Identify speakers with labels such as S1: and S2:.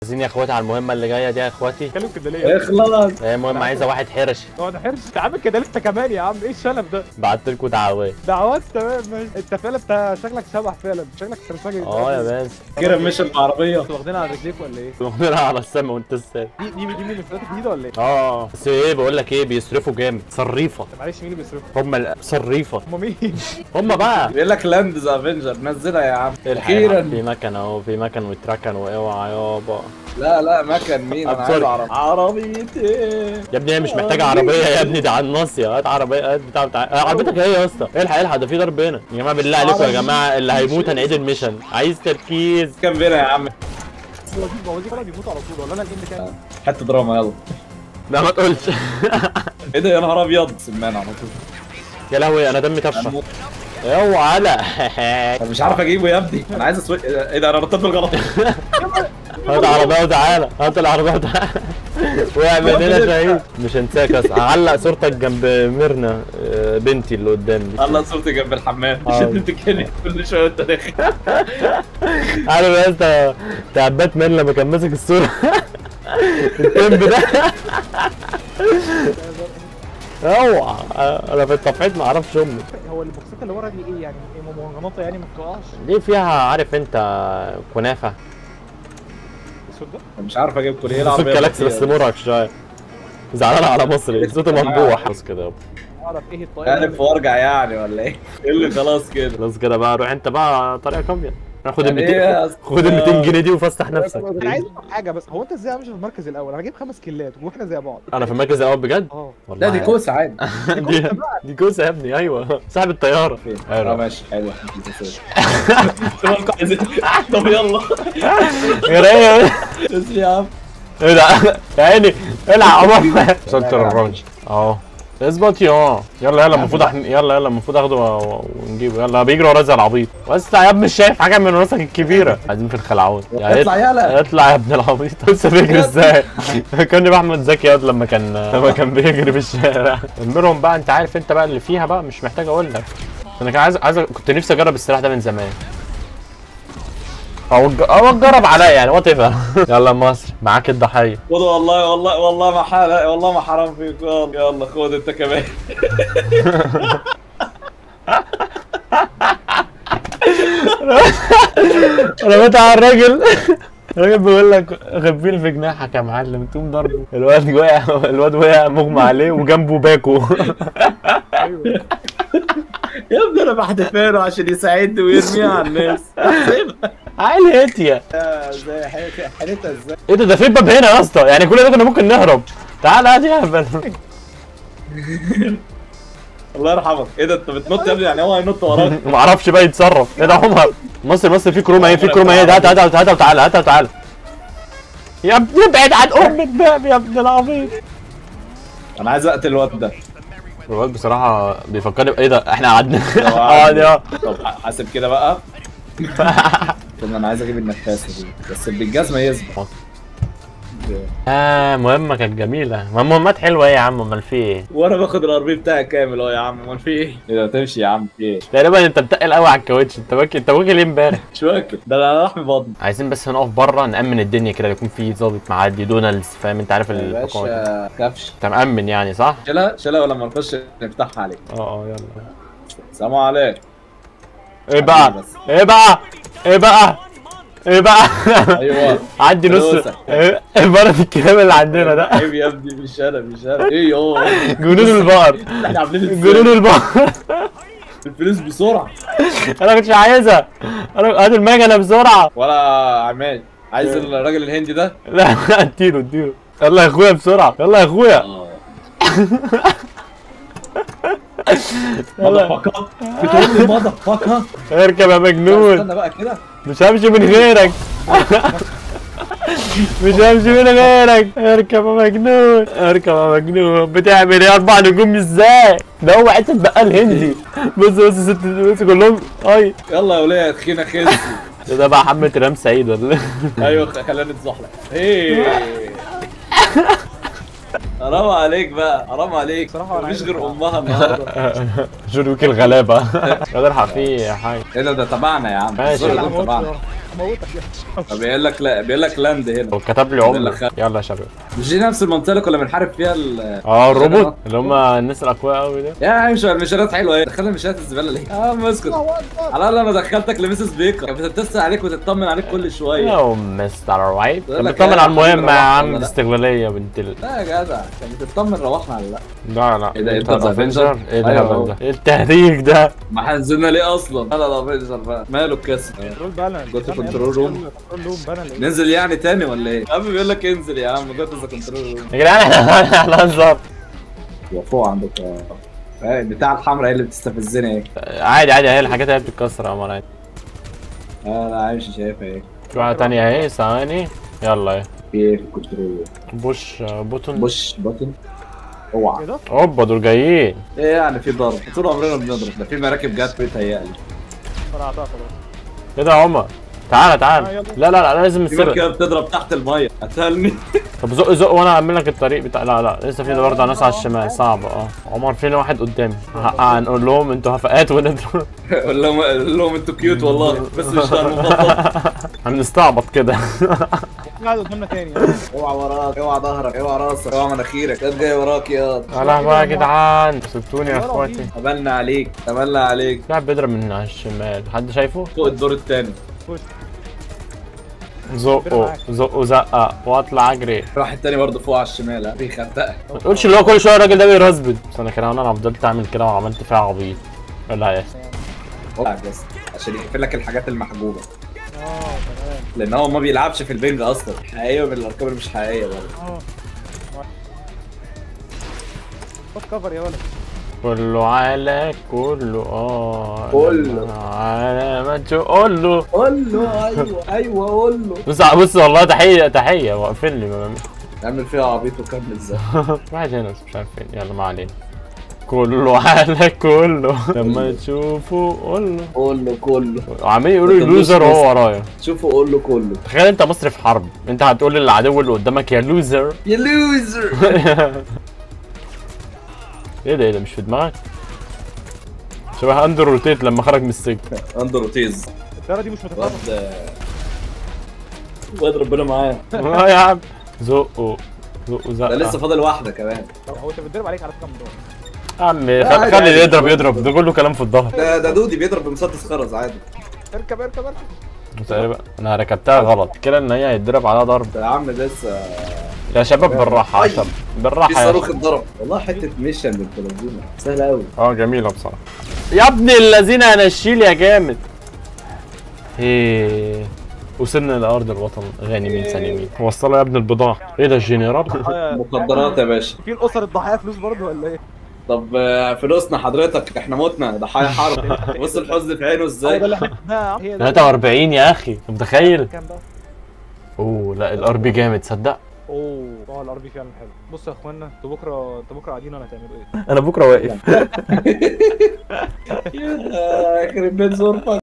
S1: عايزين يا اخواتي على المهمه اللي جايه دي يا اخواتي
S2: اتكلم كده ليه
S3: اخلص
S1: هي مهمه عايزه واحد حرش
S2: هو ده حرص انت عامل كده انت كمان يا عم ايه الشنب ده
S1: بعت لكم دعوات
S2: دعوات تمام ماشي انت فعلا انت شكلك شبح فعلا شكلك سرسجي
S1: اه يا باس
S3: كده مش بعربيه
S2: انتوا واخدينها على رجليك ولا ايه
S1: واخدينها على السما وانت السابق
S2: دي دي دي من الفلات الجديده ولا ايه
S1: اه بس ايه بقول لك ايه بيصرفوا جامد صريفه
S2: طب معلش مين اللي بيصرفوا
S1: هم ال- صريفه
S2: هم مين
S1: هم بقى
S3: بيقول لك لاند ذا افنجر نزلها يا عم
S1: الحقيقة
S3: اخيرا
S1: في مكن اهو في مكن واتركن واوعى يابا
S3: لا لا ما كان مين انا عايز
S1: أبصر.
S3: اعرف عربيتي
S1: يا ابني هي مش محتاجه عربيه يا ابني ده على الناصيه هات عربيه هات بتاع بتاع آه، عربيتك ايه يا اسطى الحق الحق ده في ضرب هنا يا جماعه بالله عليكم يا جماعه اللي هيموت هنعيد الميشن عايز تركيز
S3: كان بينا يا عم
S2: هو دي هو دي كده بيموتوا على طول ولا انا الجيم بتاعي
S3: حته دراما يلا
S1: لا ما تقولش
S3: ايه ده يا نهار ابيض سمان على طول
S1: يا لهوي انا دمي طفشه
S3: هموت.
S1: اوعى لا
S3: أنا مش عارف اجيبه يا ابني انا عايز اسوق ايه ده انا رتبت بالغلط
S1: هات العربيه وتعالى هات العربيه وتعالى وقع مننا شهيد مش هنساك بس هعلق صورتك جنب ميرنا آه، بنتي اللي قدامي دي
S3: الله صورتي جنب الحمام مش
S1: آه.
S3: انت بتتكلم كل شويه وانت داخل
S1: عارف يا اسطى بتاع باتمان لما كان ماسك الصوره التمب ده اوعى انا في التفحيط ما اعرفش امي
S2: هو البوكسات اللي ورا دي ايه يعني ايه ممغنطه يعني ما بتقعش
S1: دي فيها عارف انت كنافه
S2: الاسود ده
S3: مش عارف اجيبكم ليه
S1: في
S3: العربيه
S1: الكلاكس بس
S3: بطيئة.
S1: مرهق شويه زعلان على مصري صوته مطبوح بس كده يابا.
S2: اعرف ايه الطياره
S3: الف وارجع يعني ولا ايه؟ ايه اللي خلاص كده
S1: خلاص كده بقى روح انت بقى طريقه كامله خد ال
S3: يعني ايه
S1: 200
S3: يا أسطى؟
S1: خد ال 200 جنيه دي وفسح نفسك
S2: انا عايز أعرف حاجه بس هو انت ازاي مش في المركز الاول انا جايب خمس كيلات واحنا زي بعض
S1: انا في المركز الاول بجد
S2: اه
S1: والله
S3: لا دي كوسه عادي
S1: دي دي كوسه يا ابني ايوه صاحب الطياره
S3: فين؟
S1: أيوة.
S3: اه ماشي حلو طب يلا
S1: يا رايق
S3: بس يا عم
S1: ايه ده يا عيني العب عمر وصلت للرانش اهو اثبت يا يلا يلا المفروض أحن... يلا يلا المفروض اخده و- ونجيبه يلا بيجري ورايا زي العبيط بس يا ابني مش شايف حاجه من راسك الكبيره عايزين في الخلعون يا
S3: اطلع
S1: ريت-
S3: يلا
S1: اطلع يا ابن العبيط لسه بيجري ازاي كان باحمد زكي ياد لما كان لما كان بيجري في الشارع المرهم بقى انت عارف انت بقى اللي فيها بقى مش محتاج اقول لك انا كان عايز عايز كنت نفسي اجرب السلاح ده من زمان او أج- او اجرب عليا يعني وات ايفر يلا مصر معاك الضحيه
S3: خد والله والله والله ما حال والله ما حرام فيك يلا يلا خد انت كمان
S1: رميت على الراجل الراجل بيقول لك غبيل في جناحك يا معلم تقوم ضربه الواد وقع الواد وقع مغمى عليه وجنبه باكو
S2: ايوه
S3: يا ابني انا بحدفها عشان يساعدني ويرميها على الناس
S1: عيل هتيا
S3: زي حالتها ازاي
S1: ايه ده ده في باب هنا يا اسطى يعني كل ده كنا ممكن نهرب تعال هات يا هبل
S3: الله يرحمك ايه ده انت بتنط يا ابني يعني هو هينط وراك
S1: ما اعرفش بقى يتصرف ايه ده عمر مصر مصر في كرومه ايه في كرومه ايه ده هات هات هات هات وتعالى هات وتعالى يا ابني ابعد عن ام الباب يا ابن العبيط
S3: انا عايز اقتل الواد ده
S1: الواد بصراحه بيفكرني بايه ده احنا قعدنا
S3: لو
S1: اه
S3: قعد-
S1: دي اه
S3: طب حاسب كده بقى طب انا عايز اجيب النفاسه دي بس بالجزمه يثبت
S1: اه مهمه كانت جميله ما مهمات حلوه ايه يا عم امال في ايه
S3: وانا باخد الار بتاعي كامل اهو يا عم امال في ايه؟ ايه ده تمشي يا عم في ايه؟
S1: تقريبا انت بتقل قوي على الكاوتش انت واكل انت واكل ايه امبارح
S3: مش واكل ده انا راح ببطن
S1: عايزين بس نقف بره نامن الدنيا كده يكون في ظابط معدي دونالدز فاهم انت عارف
S3: يا
S1: الحكومه
S3: باشا كفش
S1: انت مامن يعني صح
S3: شيلها شيلها ولما نخش نفتحها عليك
S1: اه اه يلا
S3: سلام عليك
S1: ايه بقى
S3: بس.
S1: ايه بقى ايه بقى ايه بقى
S3: ايوه
S1: عندي نص
S3: فلوسك.
S1: ايه مرض الكلام اللي عندنا ده
S3: عيب يا ابني مش انا مش انا ايه يوه
S1: جنون البقر
S3: احنا عاملين
S1: جنون
S3: ازاي؟
S1: البقر
S3: الفلوس بسرعه
S1: انا كنتش عايزها انا هات المكنه بسرعه
S3: ولا عماد عايز الراجل الهندي ده
S1: لا اديله اديله يلا يا اخويا بسرعه يلا يا اخويا يلا
S3: مضفكه بتقول لي مضفكه
S1: اركب يا مجنون
S3: استنى بقى كده
S1: مش همشي من غيرك مش همشي من غيرك اركب يا مجنون اركب يا مجنون بتعمل ايه اربع نجوم ازاي ده هو حته بقال هندي بص بص ست بص كلهم اي
S3: يلا يا وليه تخينه خس
S1: ده ده بقى حمة رام سعيد ولا إيه؟
S3: ايوه خلينا نتزحلق ايه حرام عليك بقى حرام عليك
S2: بصراحة أنا
S3: مفيش
S2: عايز
S3: غير امها النهارده
S1: جون ويك الغلابه يا حاجه
S3: ايه ده ده تبعنا يا عم
S1: ماشي.
S3: الزر
S2: لا،
S3: ده
S2: ما قلتش
S3: تبعنا
S2: اه. هموتك يا
S3: طب بيقول لك لا بيقول لك لاند هنا
S1: وكتب لي
S3: يلا
S1: عمر
S3: خ-
S1: يلا يا شباب
S3: مش دي نفس المنطقه اللي كنا بنحارب فيها ال
S1: اه الروبوت اللي هم الناس الاقوياء قوي ده
S3: يا عم مش المشارات حلوه ايه دخلنا مشارات الزباله ليه؟ يا عم اسكت
S2: الله اكبر
S3: على الاقل انا دخلتك لميسيس بيكر كانت بتتصل عليك وتطمن عليك كل شويه
S1: يو مستر وايت
S3: بقول لك
S1: بتطمن
S3: إيه،
S1: على المهمة يا
S3: روحنا
S1: عم
S3: ولا لا؟
S1: الاستغلالية بنت ال...
S3: لا يا جدع كانت بتطمن روحنا ولا لا
S1: لا لا
S3: إيه ده،
S1: انت
S3: أنت
S1: الافنجر
S3: الأفنجر؟
S1: ايه
S3: أيوة
S1: الهبل
S3: أهو.
S1: ده؟ ايه التهريج ده؟
S3: ما احنا نزلنا ليه اصلا؟ لا لا لا فينجر بقى ماله الكسر
S2: كنترول بالانس
S3: Go to control room.
S2: كنترول روم بالانس
S3: ننزل يعني تاني ولا ايه؟ يا عم بيقول لك انزل يا عم جوت ذا كنترول روم
S1: يا جدعان احنا احنا هنهزر
S3: فوق عندك آه، بتاع الحمراء هي اللي بتستفزني ايه؟
S1: عادي عادي اهي الحاجات هي بتتكسر يا عمر عادي
S3: اه لا عايش شايفها ايه؟
S1: في واحدة تانية اهي ثواني يلا اهي
S3: في ايه في الكنترول روم؟
S1: بوش بوتون
S3: بوش بطن اوعى
S2: ايه ده؟
S1: اوبا دول جايين
S3: ايه يعني في ضرب طول عمرنا بنضرب ده في مراكب جت بيتهيألي
S2: فرعتها خلاص
S1: ايه ده يا عمر تعالى
S2: آه،
S1: تعالى
S2: يلا.
S1: لا لا لا لازم
S3: في
S1: السرق
S3: مركبه بتضرب تحت الميه قتلني
S1: طب زق زق وانا اعمل لك الطريق بتاع لا لا لسه في برضه ناس على الشمال صعبة اه عمر فين واحد قدامي ه- هنقول لهم انتوا هفقات ونضرب
S3: قول لهم قول لهم انتوا كيوت والله بس مش هنبطل
S1: هنستعبط كده
S2: قاعد قدامنا تاني
S3: اوعى وراك اوعى ظهرك اوعى راسك اوعى مناخيرك ده جاي وراك يا
S1: يا لهوي يا جدعان سبتوني يا اخواتي
S3: قبلنا عليك قبلنا عليك
S1: في واحد بيضرب من على الشمال حد شايفه؟
S3: فوق الدور الثاني
S2: خش
S1: زقه زقه زقه واطلع اجري
S3: راح التاني برضه فوق على الشمال ها بيخدقك
S1: ما تقولش اللي هو كل شويه الراجل ده بيرزبد بس انا كده انا فضلت اعمل كده وعملت فيها عبيط ايه اللي هيحصل؟
S3: اوعى بس عشان يقفل لك الحاجات المحجوبه
S2: اه تمام
S3: لان هو ما بيلعبش في البنج اصلا حقيقيه من الارقام اللي مش حقيقيه برضه
S2: اه خد كفر يا ولد
S1: كله على كله اه
S3: كله.
S1: على ما تقول له
S3: قول له ايوه ايوه قول له
S1: بص بص والله تحيه تحيه واقفين لي ما-
S3: اعمل فيها عبيط وكمل ازاي
S1: واحد هنا بس مش عارف فين يلا ما علينا كله على كله لما تشوفه قول له
S3: قول له كله
S1: وعمالين يقولوا لي
S3: ما تقولوش
S1: لوزر
S3: لوزر.
S1: وهو ورايا
S3: شوفه قول له كله
S1: تخيل انت مصري في حرب انت هتقول للعدو اللي قدامك يا لوزر
S3: يا لوزر
S1: ايه ده ايه ده مش في دماغك شبه اندر روتيت لما خرج من السجن
S3: اندر وتيز
S2: الطياره دي مش متفرقه
S3: واد واد ربنا معاه
S1: اه يا عم زقه زقه زقه
S3: ده لسه فاضل واحده كمان
S2: هو انت بتضرب عليك على فكره من دول
S1: يا عم
S3: عادي،
S1: خ- خلي اللي
S3: عادي.
S1: يضرب يضرب ده كله كلام في الظهر
S3: ده ده دودي بيضرب بمسدس خرز عادي
S2: اركب اركب اركب
S1: تقريبا انا ركبتها غلط كده ان هي هيتضرب عليها ضرب
S3: ده يا عم لسه
S1: يا شباب بالراحه
S3: أي.
S1: عشان
S3: في
S1: بالراحه يا
S3: صاروخ
S1: شباب.
S3: اتضرب والله حته ميشن بنت لذينه سهله قوي
S1: اه جميله بصراحه يا ابن الذين هنشيل يا جامد ايه وصلنا لارض الوطن غانمين سالمين وصلوا يا ابن البضاعه ايه ده الجنرال
S3: مخدرات يا باشا
S2: في الاسر الضحايا فلوس برضه ولا ايه؟
S3: طب آه، فلوسنا حضرتك احنا متنا ضحايا حرب بص الحزن في عينه
S2: هو ده
S3: ازاي
S2: اللي احنا جبناه هي ده
S1: 43 يا اخي أنت متخيل
S2: كام بقى؟
S1: اوه لا الار بي جامد صدق
S2: اوه اه الار بي فعلا حلو بصوا يا اخوانا انتوا بكره انتوا بكره قاعدين ولا هتعملوا ايه؟
S1: انا بكره واقف
S3: يخرب بيت ظروفك